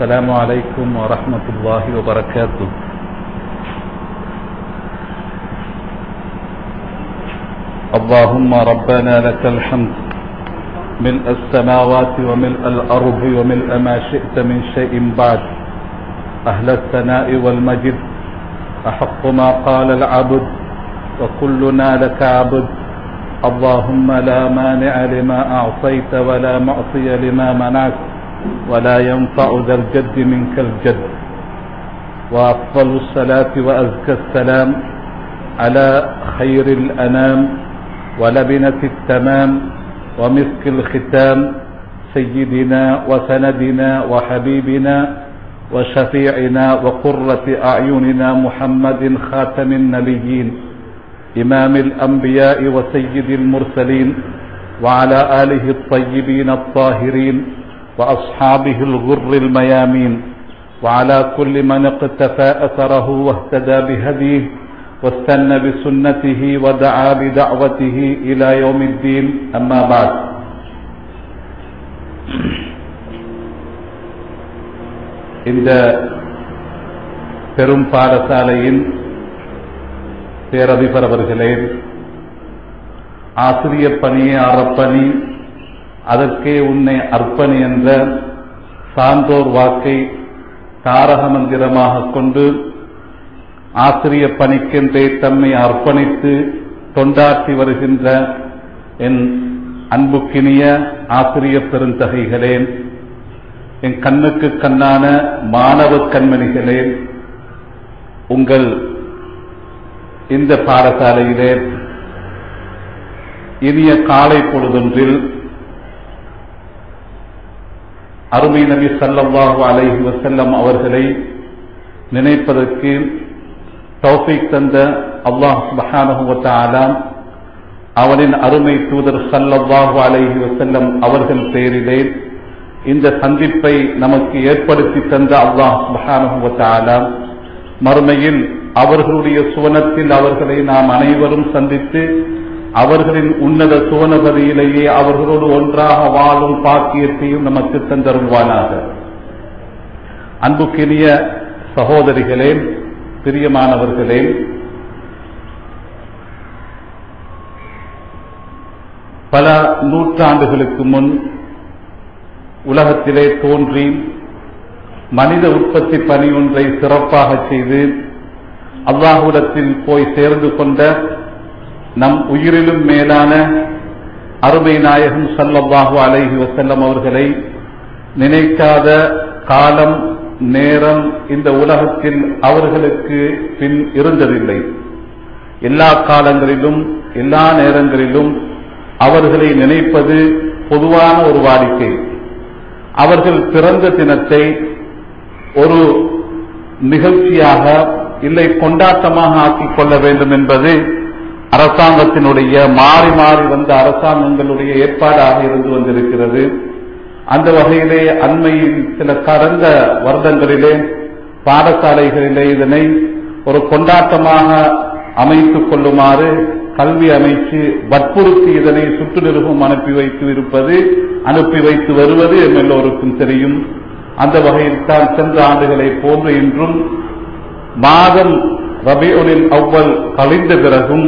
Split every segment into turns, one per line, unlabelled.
السلام عليكم ورحمة الله وبركاته اللهم ربنا لك الحمد ملء السماوات وملء الأرض وملء ما شئت من شيء بعد أهل الثناء والمجد أحق ما قال العبد وكلنا لك عبد اللهم لا مانع لما أعطيت ولا معطي لما منعت ولا ينفع ذا الجد منك الجد وأفضل الصلاة وأزكى السلام على خير الأنام ولبنة التمام ومسك الختام سيدنا وسندنا وحبيبنا وشفيعنا وقرة أعيننا محمد خاتم النبيين إمام الأنبياء وسيد المرسلين وعلى آله الطيبين الطاهرين وأصحابه الغر الميامين وعلى كل من اقتفى أثره واهتدى بهديه واستنى بسنته ودعا بدعوته إلى يوم الدين أما بعد இந்த பெரும் பாடசாலையின் பேரதிபர் அவர்களே ஆசிரியர் பணியே அறப்பணி அதற்கே உன்னை அர்ப்பணி என்ற சான்றோர் வாக்கை தாரக மந்திரமாக கொண்டு ஆசிரியர் பணிக்கென்றே தம்மை அர்ப்பணித்து தொண்டாற்றி வருகின்ற என் அன்புக்கினிய ஆசிரியர் பெருந்தகைகளே என் கண்ணுக்கு கண்ணான மாணவ கண்மணிகளே உங்கள் இந்த பாடசாலையிலே இனிய காலை பொழுதொன்றில் அருமை நபி சல்லல்லாஹு அலைஹி வசல்லம் அவர்களை நினைப்பதற்கு தௌஃபீக் தந்த அல்லாஹ் சுபஹானஹு அவனின் அருமை தூதர் சல்லல்லாஹு அலைஹி வசல்லம் அவர்கள் பெயரிலே இந்த சந்திப்பை நமக்கு ஏற்படுத்தி தந்த அல்லாஹ் சுபஹானஹு மறுமையில் அவர்களுடைய சுவனத்தில் அவர்களை நாம் அனைவரும் சந்தித்து அவர்களின் உன்னத சுவனபதியிலேயே அவர்களோடு ஒன்றாக வாழும் பாக்கியத்தையும் நமக்கு தந்தருள்வானாக அன்புக்கினிய சகோதரிகளே பிரியமானவர்களே பல நூற்றாண்டுகளுக்கு முன் உலகத்திலே தோன்றி மனித உற்பத்தி பணி ஒன்றை சிறப்பாக செய்து அல்லாஹுடத்தில் போய் சேர்ந்து கொண்ட நம் உயிரிலும் மேலான அருமை நாயகம் சல்லல்லாஹு அலைஹி வசல்லம் அவர்களை நினைக்காத காலம் நேரம் இந்த உலகத்தில் அவர்களுக்கு பின் இருந்ததில்லை எல்லா காலங்களிலும் எல்லா நேரங்களிலும் அவர்களை நினைப்பது பொதுவான ஒரு வாடிக்கை அவர்கள் பிறந்த தினத்தை ஒரு நிகழ்ச்சியாக இல்லை கொண்டாட்டமாக ஆக்கிக் கொள்ள வேண்டும் என்பது அரசாங்கத்தினுடைய மாறி மாறி வந்த அரசாங்கங்களுடைய ஏற்பாடாக இருந்து வந்திருக்கிறது அந்த வகையிலே அண்மையில் சில கடந்த வருடங்களிலே பாடசாலைகளிலே இதனை ஒரு கொண்டாட்டமாக அமைத்துக் கொள்ளுமாறு கல்வி அமைச்சு வற்புறுத்தி இதனை சுற்று நிருபம் அனுப்பி வைத்து இருப்பது அனுப்பி வைத்து வருவது எம் எல்லோருக்கும் தெரியும் அந்த வகையில் தான் சென்ற ஆண்டுகளை போன்று இன்றும் மாதம் ரபியுலில் அவ்வல் கழிந்த பிறகும்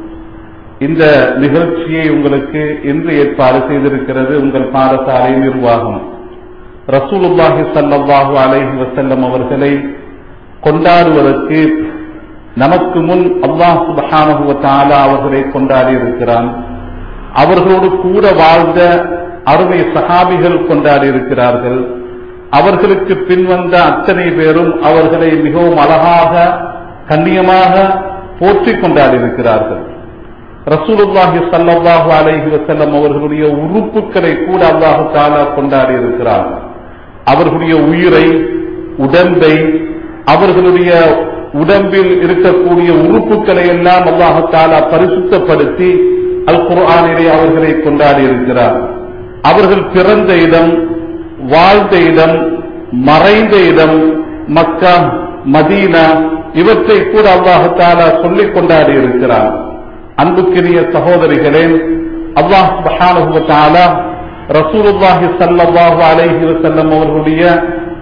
இந்த நிகழ்ச்சியை உங்களுக்கு இன்று ஏற்பாடு செய்திருக்கிறது உங்கள் பாடசாலை நிர்வாகம் ரசூலுல்லாஹி சல்லாஹூ அலைஹி வசல்லம் அவர்களை கொண்டாடுவதற்கு நமக்கு முன் அல்லாஹ் சுபஹானஹுவ தாலா அவர்களை கொண்டாடி இருக்கிறான் அவர்களோடு கூட வாழ்ந்த அருமை சகாபிகள் கொண்டாடி இருக்கிறார்கள் அவர்களுக்கு பின்வந்த அத்தனை பேரும் அவர்களை மிகவும் அழகாக கண்ணியமாக போற்றி கொண்டாடி இருக்கிறார்கள் ரசூலுல்லாஹி சல்லாஹூ அலைஹி வசல்லம் அவர்களுடைய உறுப்புகளை கூட அல்லாஹு தாலா கொண்டாடி இருக்கிறார்கள் அவர்களுடைய உயிரை உடம்பை அவர்களுடைய உடம்பில் இருக்கக்கூடிய உறுப்புகளை எல்லாம் அல்லாஹு தாலா பரிசுத்தப்படுத்தி அல் குர்ஆனிலே அவர்களை கொண்டாடி இருக்கிறார் அவர்கள் பிறந்த இடம் வாழ்ந்த இடம் மறைந்த இடம் மக்கா மதீனா இவற்றை கூட அல்லாஹாலா சொல்லிக் கொண்டாடி இருக்கிறார் அன்புக்கினிய சகோதரிகளே அல்லாஹ் சுப்ஹானஹு வ தஆலா ரசூலுல்லாஹி ஸல்லல்லாஹு அலைஹி வஸல்லம் அவர்களுடைய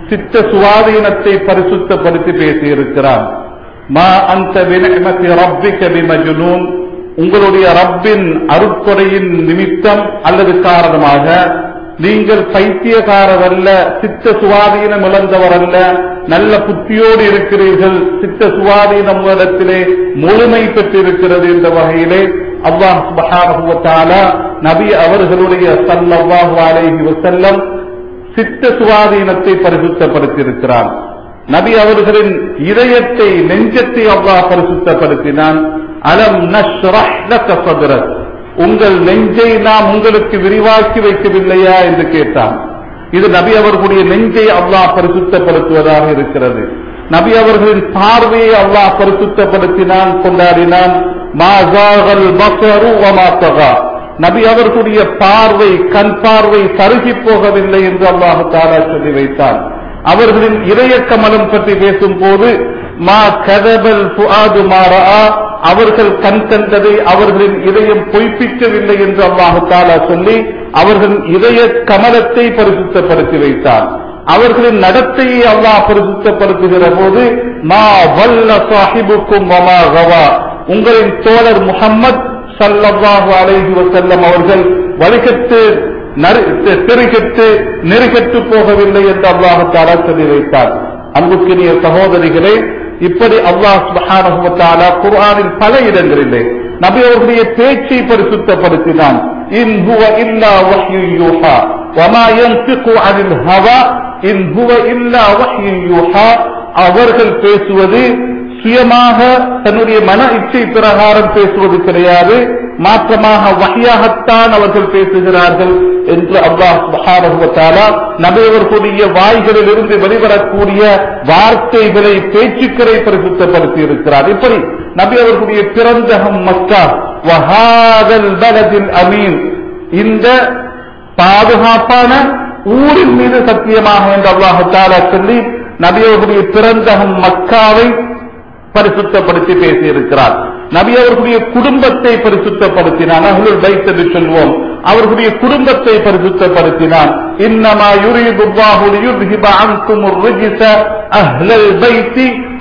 சித்த சுவாதீனத்தை பரிசுத்தப்படுத்தி பேசியிருக்கிறான் மா அந்த வினமத்தி ரப்பிக்க பிமஜுனூன் உங்களுடைய ரப்பின் அருட்கொடையின் நிமித்தம் அல்லது காரணமாக நீங்கள் பைத்தியக்காரர் அல்ல சித்த சுவாதீனம் இழந்தவர் அல்ல நல்ல புத்தியோடு இருக்கிறீர்கள் சித்த சுவாதீனம் இடத்திலே முழுமை பெற்றிருக்கிறது என்ற வகையிலே அல்லாஹ் சுப்ஹானஹு வ தஆலா நபி அவர்களுடைய ஸல்லல்லாஹு அலைஹி வஸல்லம் சித்த சுவாதீனத்தை பரிசுத்தப்படுத்தியிருக்கிறான் நபி அவர்களின் இதயத்தை நெஞ்சத்தை அல்லாஹ் பரிசுத்தப்படுத்தினான் அலம் நஷ்ரஹ் லக சத்ரக் உங்கள் நெஞ்சை நாம் உங்களுக்கு விரிவாக்கி வைக்கவில்லையா என்று கேட்டான் இது நபி அவர்களுடைய நெஞ்சை அல்லாஹ் பரிசுத்தப்படுத்துவதாக இருக்கிறது நபி அவர்களின் பார்வையை அல்லாஹ் பரிசுத்தப்படுத்தினான் கொண்டாடினான் மாசாகல் பசரு வமாத்தகா நபி அவர்களுடைய பார்வை கண் பார்வை சருகி போகவில்லை என்று அல்லாஹு தாலா சொல்லி வைத்தான் அவர்களின் இதய கமலம் பற்றி பேசும் போது மா கதபல் புஆது மாறா அவர்கள் கண் கண்டதை அவர்களின் இதயம் பொய்ப்பிக்கவில்லை என்று அல்லாஹு தாலா சொல்லி அவர்களின் இதய கமலத்தை பரிசுத்தப்படுத்தி வைத்தான் அவர்களின் நடத்தையை அல்லாஹ் பரிசுத்தப்படுத்துகிற போது மா வல்ல சாஹிபுக்கும் வமா கவா உங்களின் தோழர் முகம்மது சல்லல்லாஹு அலைஹி வஸல்லம் அவர்கள் வழிகட்டு திருகட்டு நெருகட்டு போகவில்லை என்று அல்லாஹு தாலா சொல்லி வைத்தார் அன்புக்கினிய சகோதரிகளே இப்படி அல்லாஹ் சுப்ஹானஹு வ தஆலா குர்ஆனில் பல இடங்களிலே நபி அவர்களுடைய பேச்சை பரிசுத்தப்படுத்தினான் இன் ஹுவ இல்லா வஹ்யு யூஹா வமா யன்திகு அனில் ஹவா இன் ஹுவ இல்லா வஹ்யு யூஹா அவர்கள் பேசுவது சுயமாக தன்னுடைய மன இச்சை பிரகாரம் பேசுவது கிடையாது மாற்றமாக வகையாகத்தான் அவர்கள் பேசுகிறார்கள் என்று அல்லாஹ் சுப்ஹானஹு வ தஆலா நபியவர்களுடைய வாய்களில் இருந்து வெளிவரக்கூடிய வார்த்தைகளை பேச்சுக்களை பரிசுத்தப்படுத்தி இருக்கிறார் இப்படி நபி அவர்களுடைய பிறந்தகம் மக்கா வஹாதல் பலதில் அமீன் இந்த பாதுகாப்பான ஊரின் மீது சத்தியமாக என்று அல்லாஹு தாலா சொல்லி நபியவர்களுடைய பிறந்தகம் மக்காவை பரிசுத்தப்படுத்தி பேசியிருக்கிறார் நபி அவர்களுடைய குடும்பத்தை பரிசுத்தப்படுத்தினான் அஹ்லுல் பைத் என்று சொல்வோம் அவர்களுடைய குடும்பத்தை பரிசுத்தப்படுத்தினான் இன்னமா யுரீது அல்லாஹு லியுذهب عنكم الرجس اهل البيت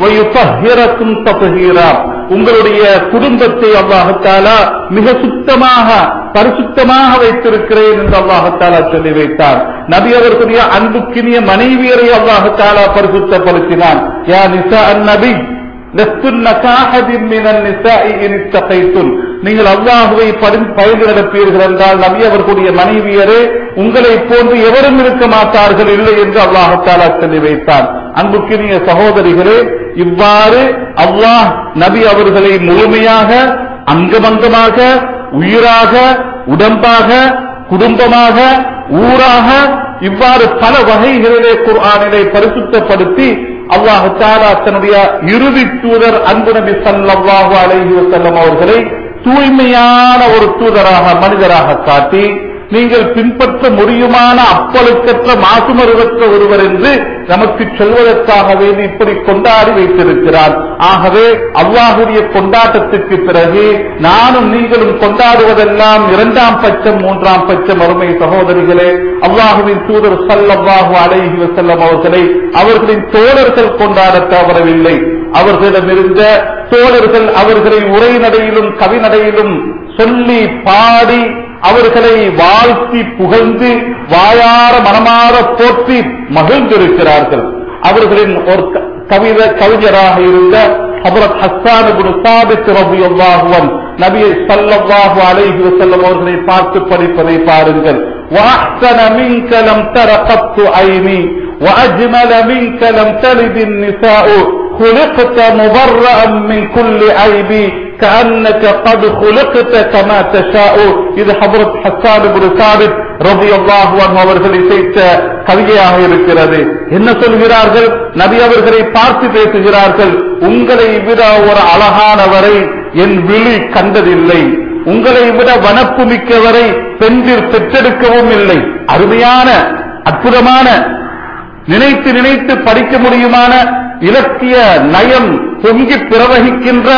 ويطهركم تطهيرا உங்களுடைய குடும்பத்தை அல்லாஹ் தஆலா மிக சுத்தமாக பரிசுத்தமாக வைத்திருக்கிறேன் என்று அல்லாஹ் தஆலா சொல்லி வைத்தார் நபி அவர்களுடைய அன்புக்கினிய மனைவியரை அல்லாஹ் தஆலா பரிசுத்தப்படுத்தினான் யா நிசா அன்-நபி லஸ்துன்ன காஹதின் மினன் நிசாஇ இன் இத்தகைத்துன் நீங்கள் அல்லாஹுவை பயந்து நடப்பீர்கள் என்றால் நபி அவர்களுடைய மனைவியரே உங்களை போன்று எவரும் இருக்க மாட்டார்கள் இல்லை என்று அல்லாஹாலா சொல்லி வைத்தார் அன்புக்கினிய சகோதரிகளே இவ்வாறு அல்லாஹ் நபி அவர்களை முழுமையாக அங்கமங்கமாக உயிராக உடம்பாக குடும்பமாக ஊராக இவ்வாறு பல வகைகளிலே குர்ஆனிலே பரிசுத்தப்படுத்தி அல்லாஹு தாலா தன்னுடைய இறுதி தூதர் அன்பு நபி சல்லாஹு அலைஹி வஸல்லம் அவர்களை தூய்மையான ஒரு தூதராக மனிதராக காட்டி நீங்கள் பின்பற்ற முடியுமான அப்பழுக்கற்ற மாசுமருவற்ற ஒருவர் என்று நமக்கு சொல்வதற்காக வேண்டி இப்படி கொண்டாடி வைத்திருக்கிறார் ஆகவே அல்லாஹுடைய கொண்டாட்டத்துக்கு பிறகு நானும் நீங்களும் கொண்டாடுவதெல்லாம் இரண்டாம் பட்சம் மூன்றாம் பட்சம் அருமை சகோதரிகளே அல்லாஹுவின் தூதர் சல்லல்லாஹு அலைஹி வஸல்லம் அவர்களை அவர்களின் தோழர்கள் கொண்டாட தவறவில்லை அவர்களிடமிருந்த தோழர்கள் அவர்களை உரைநடையிலும் கவிநடையிலும் சொல்லி பாடி அவர்களை வாழ்த்தி புகழ்ந்து வாயார மனமாற போற்றி மகிழ்ந்திருக்கிறார்கள் அவர்களின் ஒரு கவித கவிஞராக இருந்த ஹபரத் ஹஸ்ஸான் இப்னு சாபித் ரலியல்லாஹு அன்ஹு நபி ஸல்லல்லாஹு அலைஹி வஸல்லம் அவர்களை பார்த்து படிப்பதை பாருங்கள் واحسن منك لم تر قط عيني واجمل منك لم تلد النساء خلقت مبرأ من كل عيب كأنك قد خلقت كما تشاء இது ஹபரத் ஹஸ்ஸான் இப்னு சாபித் ரலியல்லாஹு அன்ஹு அவர்கள் இசைத்த கவிதையாக இருக்கிறது என்ன சொல்கிறார்கள் நபி அவர்களை பார்த்து பேசுகிறார்கள் உங்களை விட ஒரு அழகானவரை என் விழி கண்டதில்லை உங்களை விட வனப்பு மிக்கவரை பெண்ணில் பெற்றெடுக்கவும் இல்லை அருமையான அற்புதமான நினைத்து நினைத்து படிக்க முடியுமான இலக்கிய நயம் பொங்கி பிரவகிக்கின்ற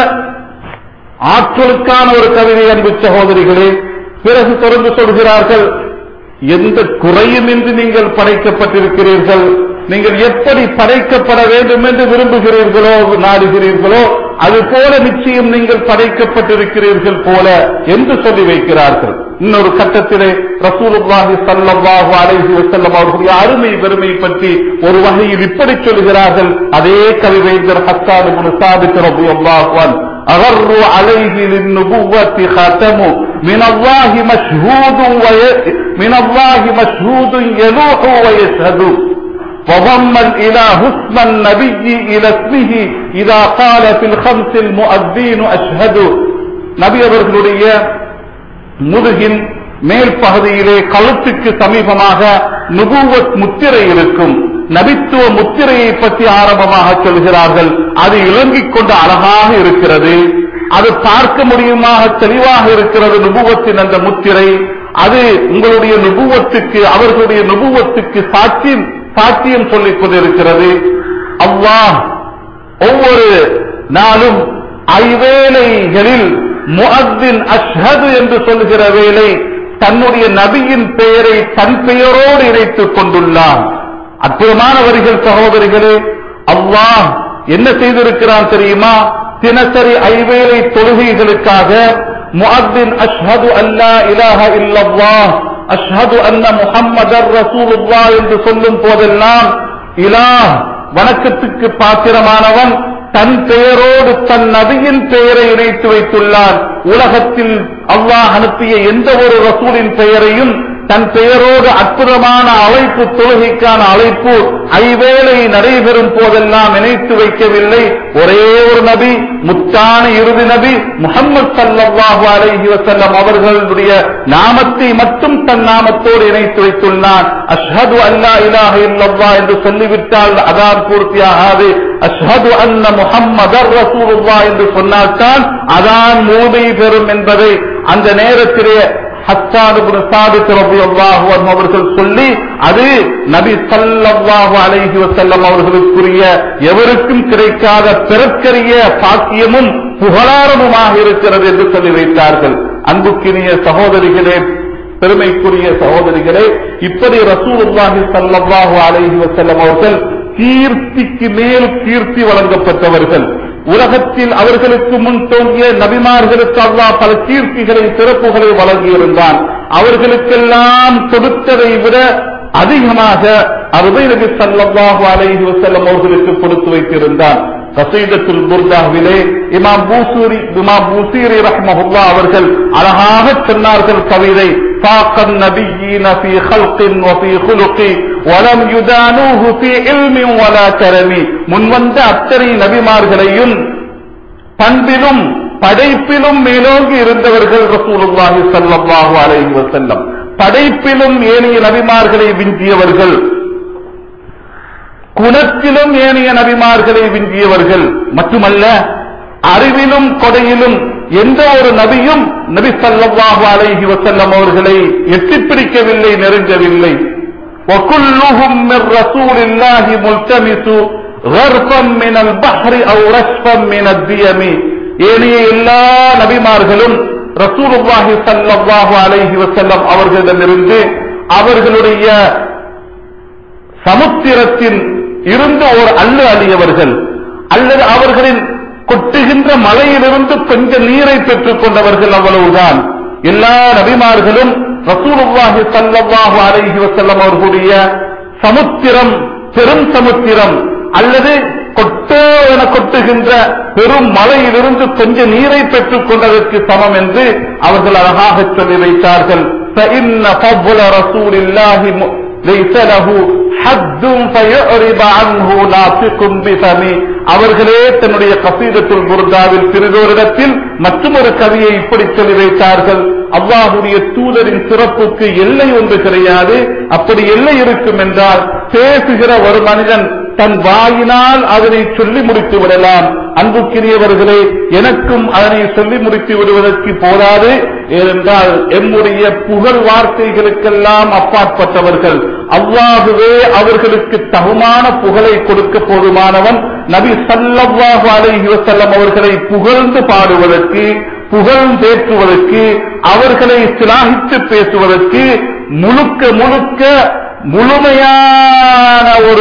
ஆற்றலுக்கான ஒரு கவிதை அன்பு சகோதரிகளே பிறகு தொடர்ந்து சொல்கிறார்கள் எந்த குறையுமின்றி நீங்கள் படைக்கப்பட்டிருக்கிறீர்கள் நீங்கள் எப்படி படைக்கப்பட வேண்டும் என்று விரும்புகிறீர்களோ நாடுகிறீர்களோ அது போல நிச்சயம் நீங்கள் படைக்கப்பட்டிருக்கிறீர்கள் போல என்று சொல்லி வைக்கிறார்கள் இன்னொரு கட்டத்திலே ரசூலுல்லாஹி ஸல்லல்லாஹு அலைஹி வஸல்லம் அவர்களுடைய அருமை பெருமை பற்றி ஒரு வகையில் இப்படி சொல்கிறார்கள் அதே கவிவேந்தர் ஹஸ்ஸான் இப்னு சாபித் ரலியல்லாஹு அன்ஹு أغر عليه للنبوة خاتم من الله مشهود وي... من الله مشهود يلوح ويشهد وضم الإله اسم النبي إلى اسمه إذا قال في الخمس المؤذين أشهد நபி அவர்களுடைய முதுகின் மேல் பகுதியிலே கழுத்துக்கு சமீபமாக நுபுவத் முத்திரை இருக்கும் நபித்துவ முத்திரையை பற்றி ஆரம்பமாக சொல்கிறார்கள் அது இறங்கிக் கொண்டு அழகாக இருக்கிறது அது பார்க்க முடியுமாக தெளிவாக இருக்கிறது நுபுவத்தின் அந்த முத்திரை அது உங்களுடைய நுபுவத்துக்கு அவர்களுடைய நுபுவத்துக்கு சாட்சியம் சாட்சியம் சொல்லிக் கொண்டிருக்கிறது அல்லாஹ் ஒவ்வொரு நாளும் ஐவேளைகளில் முஅத்தின் அஷ்ஹது என்று சொல்கிற வேலை தன்னுடைய நபியின் பெயரை தன் பெயரோடு இணைத்துக் கொண்டுள்ளான் அற்புதமான வரிகள் சகோதரிகளே அல்லாஹ் என்ன செய்திருக்கிறான் தெரியுமா தினசரி ஐவேளை தொழுகைகளுக்காக முஅத்தின் அஷ்ஹது அல்லா இலாஹ இல்லல்லாஹ் அஷ்ஹது அன்ன முஹம்மதர் ரசூலுல்லாஹ் என்று சொல்லும் போதெல்லாம் இலாஹ் வணக்கத்துக்கு பாத்திரமானவன் தன் பெயரோடு தன் நபியின் பெயரை இணைத்து வைத்துள்ளான் உலகத்தில் அல்லாஹ் அனுப்பிய எந்த ஒரு ரசூலின் பெயரையும் தன் பெயரோடு அற்புதமான அழைப்பு தொழுகைக்கான அழைப்பு ஐவேளை நடைபெறும் போதெல்லாம் இணைத்து வைக்கவில்லை ஒரே ஒரு நபி முத்தான இறுதி நபி முகமது சல்லாஹு அலைஹி வசல்லம் அவர்களுடைய நாமத்தை மட்டும் தன் நாமத்தோடு இணைத்து வைத்துள்ளான் அஷ்ஹது அல்லா இலாஹ இல்லல்லா என்று சொல்லிவிட்டால் அதான் பூர்த்தியாகாது அஷ்ஹது அன்ன முஹம்மதர் ரசூலுல்லாஹ் என்று சொன்னால்தான் அதான் மூதை பெறும் என்பதை அந்த நேரத்திலே அவர்கள் சொல்லி அது நபி சல்லாஹு அலைஹி வசல்லம் அவர்களுக்குரிய எவருக்கும் கிடைக்காத பிறக்கரிய பாக்கியமும் புகழாரமுமாக இருக்கிறது என்று சொல்லி வைத்தார்கள் அன்புக்கினிய சகோதரிகளே பெருமைக்குரிய சகோதரிகளே இப்படி ரசூலுல்லாஹி சல்லாஹு அலைஹி வசல்லம் அவர்கள் கீர்த்திக்கு மேல் கீர்த்தி வழங்கப்பட்டவர்கள் உலகத்தில் அவர்களுக்கு முன் தோன்றிய நபிமார்களுக்கு அல்லாஹ் பல கீர்த்திகளை சிறப்புகளை வழங்கியிருந்தான் அவர்களுக்கெல்லாம் கொடுத்ததை விட அதிகமாக அருமை நபி சல்லாஹு அலைஹி வசல்லம் அவர்களுக்கு கொடுத்து வைத்திருந்தான் கசீதத்துல் புர்தாவிலே இமாம் பூசூரி இமாம் பூசீரி ரஹ்மஹுல்லா அவர்கள் அழகாக சொன்னார்கள் கவிதை فاق النبيين في خلق وفي خلق ولم يدانوه في علم ولا كرم முன்வந்த அத்தனை நபிமார்களையும் பண்பிலும் படைப்பிலும் மேலோங்கி இருந்தவர்கள் ரசூலுல்லாஹி ஸல்லல்லாஹு அலைஹி வஸல்லம் படைப்பிலும் ஏனைய நபிமார்களை விஞ்சியவர்கள் குணத்திலும் ஏனைய நபிமார்களை விஞ்சியவர்கள் மட்டுமல்ல அறிவிலும் கொடையிலும் எந்த ஒரு நபியும் நபி சல்லாஹு அலைஹி வசல்லம் அவர்களை எட்டிப்பிடிக்கவில்லை நெருங்கவில்லை وكلهم من رسول الله ملتمس غرفا من البحر او رشفا من الديم ஏனைய எல்லா நபிமார்களும் ரசூலுல்லாஹி ஸல்லல்லாஹு அலைஹி வஸல்லம் அவர்களிடமிருந்து அவர்களுடைய சமுத்திரத்தின் இருந்து ஒரு அள்ளு அழியவர்கள் அல்லது அவர்களின் கொட்டுகின்ற மலையிலிருந்து கொஞ்சம் நீரை பெற்றுக் கொண்டவர்கள் அவ்வளவுதான் எல்லா நபிமார்களும் ரசூலுல்லாஹி ஸல்லல்லாஹு அலைஹி வஸல்லம் அவர்களுடைய சமுத்திரம் பெரும் சமுத்திரம் அல்லது கொட்டோ என கொட்டுகின்ற பெரும் மலையிலிருந்து கொஞ்சம் நீரை பெற்றுக் கொண்டதற்கு சமம் என்று அவர்கள் அழகாக சொல்லி வைத்தார்கள் فإن فضل رسول الله ليس له حد فيعرض عنه ناطق بفمي அவர்களே தன்னுடைய கசீதத்துல் புர்தாவில் சிறிதோரிடத்தில் மற்றொரு கவியை இப்படி சொல்லி வைத்தார்கள் அல்லாஹுடைய தூதரின் சிறப்புக்கு எல்லை ஒன்று கிடையாது அப்படி எல்லை இருக்கும் என்றால் பேசுகிற ஒரு மனிதன் தன் வாயினால் அதனை சொல்லி முடித்து விடலாம் அன்புக்கிரியவர்களே எனக்கும் அதனை சொல்லி முடித்து விடுவதற்கு போதாது ஏனென்றால் எம்முடைய புகழ் வார்த்தைகளுக்கெல்லாம் அப்பாற்பட்டவர்கள் அல்லாஹுவே அவர்களுக்கு தகுமான புகழை கொடுக்க போதுமானவன் நபி சல்லல்லாஹு அலைஹி வஸல்லம் அவர்களை புகழ்ந்து பாடுவதற்கு புகழ்ந்தேற்றுவதற்கு அவர்களை சிலாகித்து பேசுவதற்கு முழுக்க முழுக்க முழுமையான ஒரு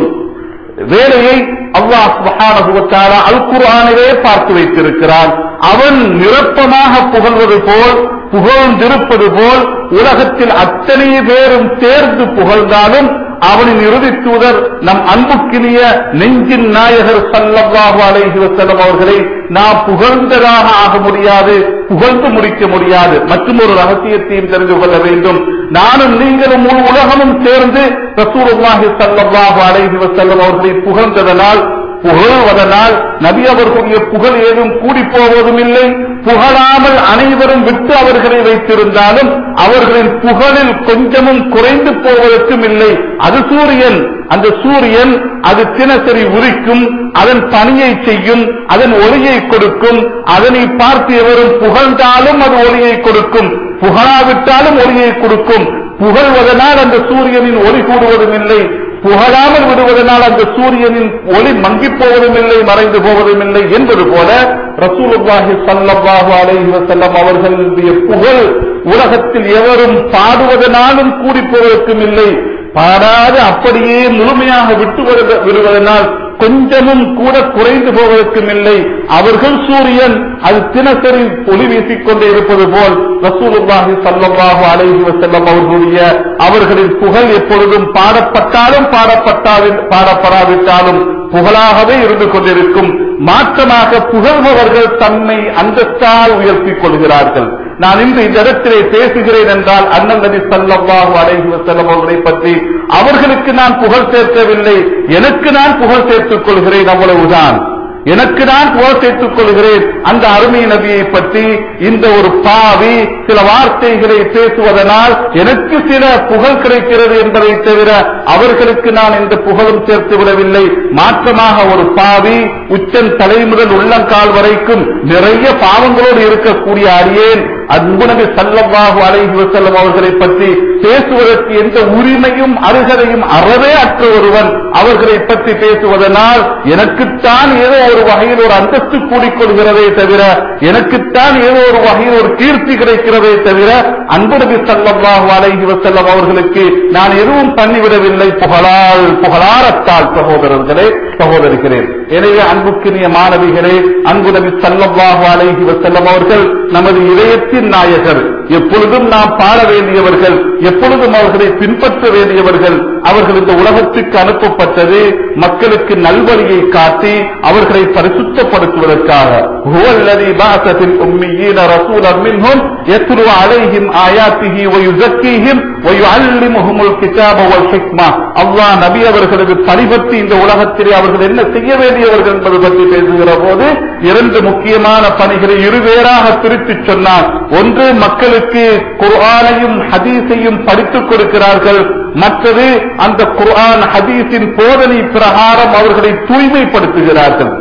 வேலையை அல்லாஹ் சுப்ஹானஹு வ தஆலா அல் குர்ஆனிலே பார்த்து வைத்திருக்கிறான் அவன் நிரப்பமாக புகழ்வது போல் புகழ்ந்திருப்பது போல் உலகத்தில் அத்தனை பேரும் சேர்ந்து புகழ்ந்தாலும் அவனின் இறுதி தூதர் நம் அன்புக்கினிய நெஞ்சின் நாயகர் சல்லல்லாஹு அலைஹி வஸல்லம் அவர்களை நாம் புகழ்ந்ததாக ஆக முடியாது புகழ்ந்து முடிக்க முடியாது மற்றும் ஒரு ரகசியத்தையும் தெரிந்து கொள்ள வேண்டும் நானும் நீங்களும் முழு உலகமும் சேர்ந்து ரசூலுல்லாஹி ஸல்லல்லாஹு அலைஹி வஸல்லம் அவர்களை புகழ்ந்ததனால் புகழ்வதனால் நபி அவர்களுடைய புகழ் ஏதும் கூடி போவதும் இல்லை புகழாமல் அனைவரும் விட்டு அவர்களை வைத்திருந்தாலும் அவர்களின் புகழில் கொஞ்சமும் குறைந்து போவதற்கும் இல்லை அது சூரியன் அந்த சூரியன் அது தினசரி உதிக்கும் அதன் பணியை செய்யும் அதன் ஒளியை கொடுக்கும் அதனை பார்த்து எவரும் புகழ்ந்தாலும் அது ஒளியை கொடுக்கும் புகழாவிட்டாலும் ஒளியை கொடுக்கும் புகழ்வதனால் அந்த சூரியனின் ஒளி கூடுவதும் இல்லை புகழாமல் விடுவதனால் அந்த சூரியனின் ஒளி மங்கி போவதும் இல்லை மறைந்து போவதும் இல்லை என்பது போல ரசூலுல்லாஹி ஸல்லல்லாஹு அலைஹி வஸல்லம் அவர்களுடைய புகழ் உலகத்தில் எவரும் பாடுவதனாலும் கூடி போவதற்கும் இல்லை பாடாது அப்படியே முழுமையாக விட்டு வருவ- விடுவதனால் கொஞ்சமும் கூட குறைந்து போவதற்கும் இல்லை அவர்கள் சூரியன் அது தினசரி ஒளி வீசிக் கொண்டே இருப்பது போல் ரசூலுல்லாஹி ஸல்லல்லாஹு அலைஹி வஸல்லம் அவர்களுடைய அவர்களின் புகழ் எப்பொழுதும் பாடப்பட்டாலும் பாடப்பட்டாலும் பாடப்படாவிட்டாலும் புகழாகவே இருந்து கொண்டிருக்கும் மாற்றமாக புகழ்பவர்கள் தன்னை அந்தஸ்தால் உயர்த்திக் கொள்கிறார்கள் நான் இன்று இந்த இடத்திலே பேசுகிறேன் என்றால் அண்ணன் நபி ஸல்லல்லாஹு அலைஹி வஸல்லம் அவர்களை பற்றி அவர்களுக்கு நான் புகழ் சேர்க்கவில்லை எனக்கு நான் புகழ் சேர்த்துக் கொள்கிறேன் அவ்வளவுதான் எனக்கு நான் புகழ் சேர்த்துக் கொள்கிறேன் அந்த அருமை நபியை பற்றி இந்த ஒரு பாவி சில வார்த்தைகளை பேசுவதனால் எனக்கு சில புகழ் கிடைக்கிறது என்பதை தவிர அவர்களுக்கு நான் எந்த புகழும் சேர்த்து விடவில்லை மாற்றமாக ஒரு பாவி உச்சன் தலை முதல் உள்ளங்கால் வரைக்கும் நிறைய பாவங்களோடு இருக்கக்கூடிய அடியேன் அன்பு நபி ஸல்லல்லாஹு அலைஹி வஸல்லம் அவர்களை பற்றி பேசுவதற்கு எந்த உரிமையும் அருகதையும் அறவே அற்ற ஒருவன் அவர்களை பற்றி பேசுவதனால் எனக்குத்தான் ஏதோ ஒரு வகையில் ஒரு அந்தஸ்து கூடிக்கொள்கிறதே தவிர எனக்குத்தான் ஏதோ ஒரு வகையில் ஒரு கீர்த்தி கிடைக்கிறதே தவிர அன்பு நபி ஸல்லல்லாஹு அலைஹி வஸல்லம் அவர்களுக்கு நான் எதுவும் பண்ணிவிடவில்லை புகழால் புகழாரத்தால் சகோதரர்களே சகோதரிகளே எனவே அன்புக்கினிய மாணவிகளே அன்பு நபி ஸல்லல்லாஹு அலைஹி வஸல்லம் அவர்கள் நமது இதயத்தின் நாயகர் எப்பொழுதும் நாம் பாட வேண்டியவர்கள் எப்பொழுதும் அவர்களை பின்பற்ற வேண்டியவர்கள் அவர்கள் இந்த உலகத்துக்கு அனுப்பப்பட்டது மக்களுக்கு நல்வழியை காட்டி அவர்களை பரிசுத்தப்படுத்துவதற்காக هو الذي بعث في الأميين رسولا منهم يتلو عليهم آياته ويزكيهم ويعلمهم الكتاب والحكمة அல்லாஹ் நபி அவர்களுக்கு பரிபற்றி இந்த உலகத்திலே அவர்கள் என்ன செய்ய வேண்டியவர்கள் என்பது பற்றி பேசுகிற போது இரண்டு முக்கியமான பணிகளை இருவேறாக பிரித்துச் சொன்னார் ஒன்று மக்களுக்கு குர்ஆனையும் ஹதீஸையும் படித்துக் கொடுக்கிறார்கள் மற்றது அந்த குர்ஆன் ஹதீஸின் போதனை பிரகாரம் அவர்களை தூய்மைப்படுத்துகிறார்கள்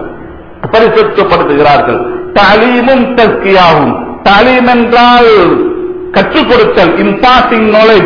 பரிசுத்தப்படுத்துகிறார்கள் தாலீமும் தஸ்கியாகும் தாலீம் என்றால் கற்றுக் கொடுத்தல் இம்பார்ட்டிங் நாலேஜ்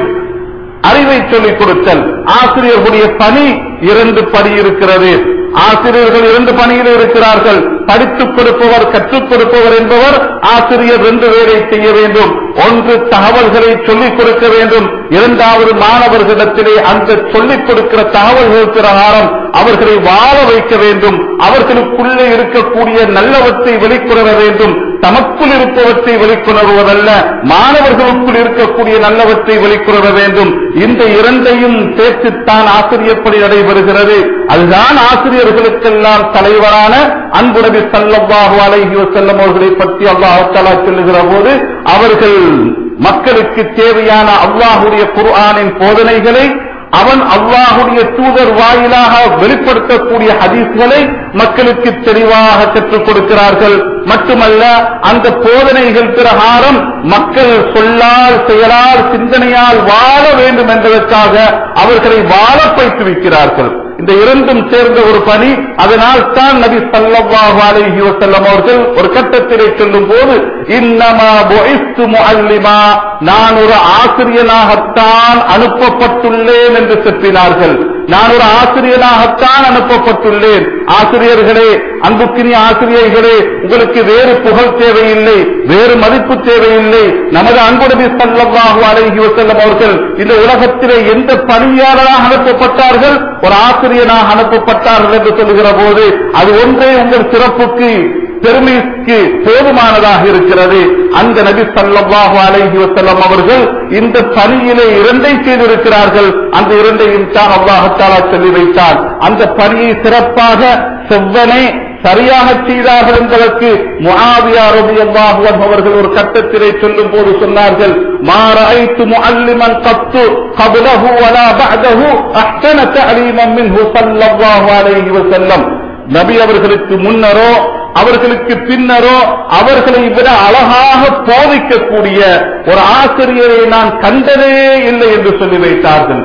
அறிவை சொல்லிக் கொடுத்தல் ஆசிரியர்களுடைய பணி இரண்டு பணி இருக்கிறது ஆசிரியர்கள் இரண்டு பணியில் இருக்கிறார்கள் படித்துக் கொடுப்பவர் கற்றுக் கொடுப்பவர் என்பவர் ஆசிரியர் ரெண்டு வேலை செய்ய வேண்டும் ஒன்று தகவல்களை சொல்லிக் கொடுக்க வேண்டும் இரண்டாவது மாணவர்களிடத்திலே அந்த சொல்லிக் கொடுக்கிற தகவல்கள் பிரகாரம் அவர்களை வாழ வைக்க வேண்டும் அவர்களுக்குள்ளே இருக்கக்கூடிய நல்லவற்றை வெளிக்கொணர வேண்டும் தமக்குள் இருப்பவற்றை வெளிக்கொணர்வதல்ல மாணவர்களுக்குள் இருக்கக்கூடிய நல்லவற்றை வெளிக்கொணர வேண்டும் இந்த இரண்டையும் சேர்த்துத்தான் ஆசிரியர் பணி நடைபெறுகிறது அதுதான் ஆசிரியர்களுக்கெல்லாம் தலைவரான அன்பு நபி ஸல்லல்லாஹு அலைஹி வஸல்லம் அவர்களை பற்றி அல்லாஹ் தஆலா சொல்லுகிற போது அவர்கள் மக்களுக்கு தேவையான அல்லாஹுடைய குர்ஆனின் போதனைகளை அவன் அல்லாஹுடைய தூதர் வாயிலாக வெளிப்படுத்தக்கூடிய ஹதீஸ்களை மக்களுக்கு தெளிவாக கற்றுக் கொடுக்கிறார்கள் மட்டுமல்ல அந்த போதனைகள் பிரகாரம் மக்கள் சொல்லால் செயலால் சிந்தனையால் வாழ வேண்டும் என்பதற்காக அவர்களை வாழ பயிற்றுவிக்கிறார்கள் இந்த இரண்டும் சேர்ந்த ஒரு பணி அதனால் தான் நபி ஸல்லல்லாஹு அலைஹி வஸல்லம் அவர்கள் ஒரு கட்டத்திலே சொல்லும் போது இன்னமா புஇஸ்து முஅல்லிமா நான் ஒரு ஆசிரியனாகத்தான் அனுப்பப்பட்டுள்ளேன் என்று செப்பினார்கள் நான் ஒரு ஆசிரியனாகத்தான் அனுப்பப்பட்டுள்ளேன் ஆசிரியர்களே அன்புக்கினிய ஆசிரியர்களே உங்களுக்கு வேறு புகழ் தேவையில்லை வேறு மதிப்பு தேவையில்லை நமது அன்பு நபி ஸல்லல்லாஹு அலைஹி வஸல்லம் அவர்கள் இந்த உலகத்திலே எந்த பணியாளராக அனுப்பப்பட்டார்கள் ஒரு ஆசிரியனாக அனுப்பப்பட்டார்கள் என்று சொல்லுகிற போது அது ஒன்றே உங்கள் சிறப்புக்கு பெருமைக்கு போதுமானதாக இருக்கிறது அந்த நபி ஸல்லல்லாஹு அலைஹி வஸல்லம் அவர்கள் இந்த பணியிலே இரண்டை செய்திருக்கிறார்கள் அந்த இரண்டையும் தான் அல்லாஹ் தஆலா சொல்லி வைத்தார் அந்த பணியை சிறப்பாக செவ்வனே சரியாக செய்தார்கள் என்பதற்கு முஆவியா ரலியல்லாஹு அன்ஹு அவர்கள் ஒரு கட்டத்திலே சொல்லும் போது சொன்னார்கள் மா ரஅய்து முஅல்லிமன் கத்து கப்லஹு வலா பஅதஹு அஹ்சன தஅலீமன் மின்ஹு ஸல்லல்லாஹு அலைஹி வஸல்லம் நபி அவர்களுக்கு முன்னரோ அவர்களுக்கு பின்னரோ அவர்களை விட அழகாக போதிக்கக்கூடிய ஒரு ஆசிரியரை நான் கண்டதே இல்லை என்று சொல்லி வைத்தார்கள்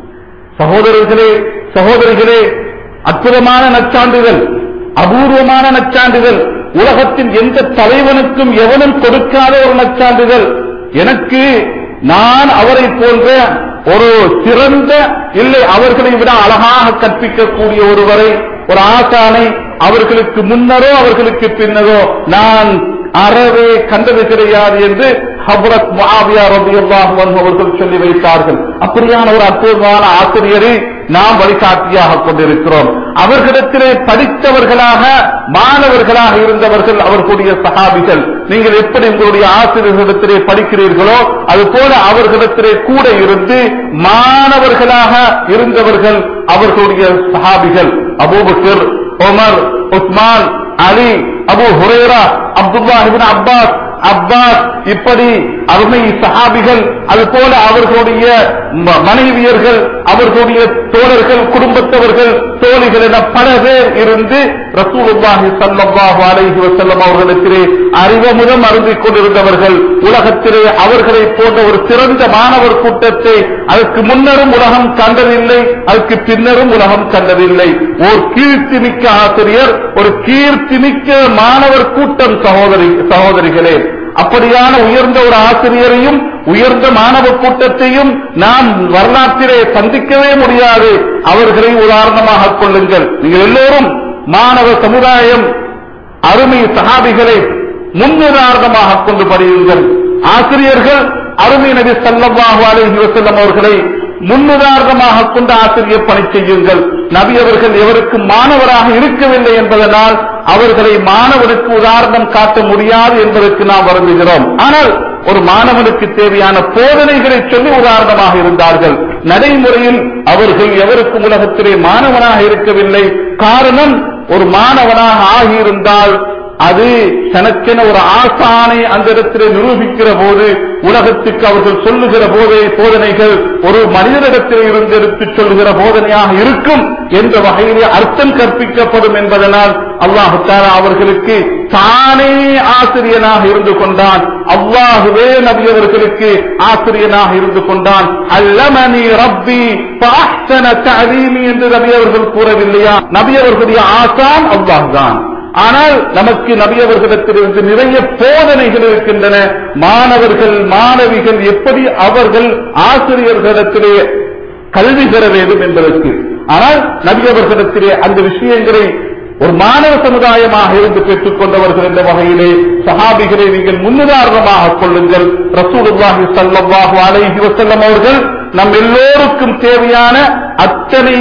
சகோதரர்களே சகோதரிகளே அற்புதமான நற்சான்றுகள் அபூர்வமான நற்சான்றுகள் உலகத்தின் எந்த தலைவனுக்கும் எவனும் கொடுக்காத ஒரு நற்சான்றுகள் எனக்கு நான் அவரை போன்ற ஒரு சிறந்த இல்லை அவர்களை விட அழகாக கற்பிக்கக்கூடிய ஒருவரை ஒரு ஆசானை அவர்களுக்கு முன்னரோ அவர்களுக்கு பின்னரோ நான் அறவே கண்டது கிடையாது என்று ஹபரத் முஆவியா ரலியல்லாஹு அன்ஹு அவர்கள் சொல்லி வைத்தார்கள் அப்படியான ஒரு அற்புதமான ஆசிரியரை நாம் வழிகாட்டியாக கொண்டிருக்கிறோம் அவர்களிடத்திலே படித்தவர்களாக மாணவர்களாக இருந்தவர்கள் அவர்களுடைய சகாபிகள் நீங்கள் எப்படி உங்களுடைய ஆசிரியர்களிடத்திலே படிக்கிறீர்களோ அது போல அவர்களிடத்திலே கூட இருந்து மாணவர்களாக இருந்தவர்கள் அவர்களுடைய சகாபிகள் Abu Bakr Umar Usman Ali Abu Hurairah Abdullah ibn Abbas Abbas இப்படி அருமை சஹாபிகள் அது போல அவர்களுடைய ம- மனைவியர்கள் அவர்களுடைய தோழர்கள் குடும்பத்தவர்கள் தோழிகள் என பல பேர் இருந்து ரசூலுல்லாஹி ஸல்லல்லாஹு அலைஹி வஸல்லம் அவர்களிடத்திலே அறிவமுதம் அருந்திக் கொண்டிருந்தவர்கள் உலகத்திலே அவர்களை போன்ற ஒரு சிறந்த மாணவர் கூட்டத்தை அதற்கு முன்னரும் உலகம் கண்டதில்லை அதற்கு பின்னரும் உலகம் கண்டதில்லை ஓர் கீர்த்திமிக்க ஆசிரியர் ஒரு கீர்த்திமிக்க மாணவர் கூட்டம் சகோதரி சகோதரிகளே அப்படியான உயர்ந்த ஒரு ஆசிரியரையும் உயர்ந்த மாணவ கூட்டத்தையும் நாம் வரலாற்றிலே சந்திக்கவே முடியாது அவர்களை உதாரணமாக கொள்ளுங்கள் நீங்கள் எல்லோரும் மாணவ சமுதாயம் அருமை சகாபிகளை முன்னுதாரணமாக கொண்டு படியுங்கள் ஆசிரியர்கள் அருமை நபி ஸல்லல்லாஹு அலைஹி வஸல்லம் அவர்களை முன்னுதாரணமாக கொண்டு ஆசிரியர் பணி செய்யுங்கள் நபி அவர்கள் எவருக்கு மாணவராக இருக்கவில்லை என்பதனால் அவர்களை மாணவனுக்கு உதாரணம் காட்ட முடியாது என்பதற்கு நாம் வருந்துகிறோம் ஆனால் ஒரு மாணவனுக்கு தேவையான போதனைகளை சொல்லி உதாரணமாக இருந்தார்கள் நடைமுறையில் அவர்கள் எவருக்கும் உலகத்திலே மாணவனாக இருக்கவில்லை காரணம் ஒரு மாணவனாக ஆகியிருந்தால் அது தனக்கென ஒரு ஆசானை அந்த இடத்திலே நிரூபிக்கிற போது உலகத்துக்கு அவர்கள் சொல்லுகிற போதை போதனைகள் ஒரு மனிதனிடத்தில் இருந்து எடுத்துச் சொல்லுகிற போதனையாக இருக்கும் என்ற வகையிலே அர்த்தம் கற்பிக்கப்படும் என்பதனால் அல்லாஹு தாலா அவர்களுக்கு தானே ஆசிரியனாக இருந்து கொண்டான் அல்லாஹுவே நபி அவர்களுக்கு ஆசிரியனாக இருந்து கொண்டான் அல்லமனி ரப்பி ஃபஅஹ்ஸன தஅலீமி என்று நபி அவர்கள் கூறவில்லையா நபி அவர்களுடைய ஆசான் அல்லாஹ்தான் ஆனால் நமக்கு நபி அவர்களிடத்திலிருந்து நிறைய போதனைகள் இருக்கின்றன மாணவர்கள் மாணவிகள் எப்படி அவர்கள் ஆசிரியர்களிடத்திலே கல்வி பெற வேண்டும் என்பதற்கு ஆனால் நபி அவர்களிடத்திலே அந்த விஷயங்களை ஒரு மாணவ சமுதாயமாக இருந்து பெற்றுக் கொண்டவர்கள் என்ற வகையிலே சஹாபிகளை நீங்கள் முன்னுதாரணமாக கொள்ளுங்கள் ரசூலுல்லாஹி ஸல்லல்லாஹு அலைஹி வஸல்லம் அவர்கள் நம் எல்லோருக்கும் தேவையான அத்தனை